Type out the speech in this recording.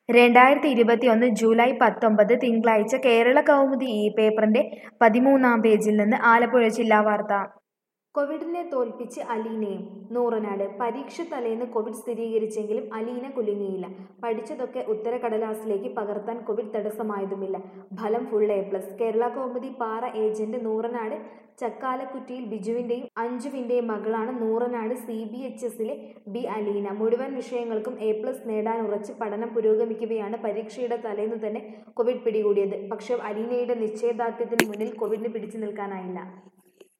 രണ്ടായിരത്തി ഇരുപത്തിയൊന്ന് ജൂലൈ പത്തൊമ്പത് തിങ്കളാഴ്ച കേരള കൗമുദി ഈ പേപ്പറിന്റെ പതിമൂന്നാം പേജിൽ നിന്ന് ആലപ്പുഴ ജില്ലാ വാർത്ത കോവിഡിനെ തോൽപ്പിച്ച് അലീനയും നൂറനാട് പരീക്ഷ തലേന്ന് കോവിഡ് സ്ഥിരീകരിച്ചെങ്കിലും അലീന കുലുങ്ങിയില്ല പഠിച്ചതൊക്കെ ഉത്തരക്കടലാസിലേക്ക് പകർത്താൻ കോവിഡ് തടസ്സമായതുമില്ല ഫലം full A plus Kerala Kaumudi പാറ ഏജന്റ് നൂറനാട് ചക്കാലക്കുറ്റിയിൽ ബിജുവിന്റെയും അഞ്ജുവിന്റെയും മകളാണ് നൂറനാട് സി ബി എച്ച് എസിലെ ബി അലീന മുഴുവൻ വിഷയങ്ങൾക്കും എ പ്ലസ് നേടാനുറച്ച് പഠനം പുരോഗമിക്കവെയാണ് പരീക്ഷയുടെ തലേന്ന് തന്നെ കോവിഡ് പിടികൂടിയത് പക്ഷേ അലീനയുടെ നിശ്ചയദാർഢ്യത്തിന് മുന്നിൽ കോവിഡിന് പിടിച്ചു നിൽക്കാനായില്ല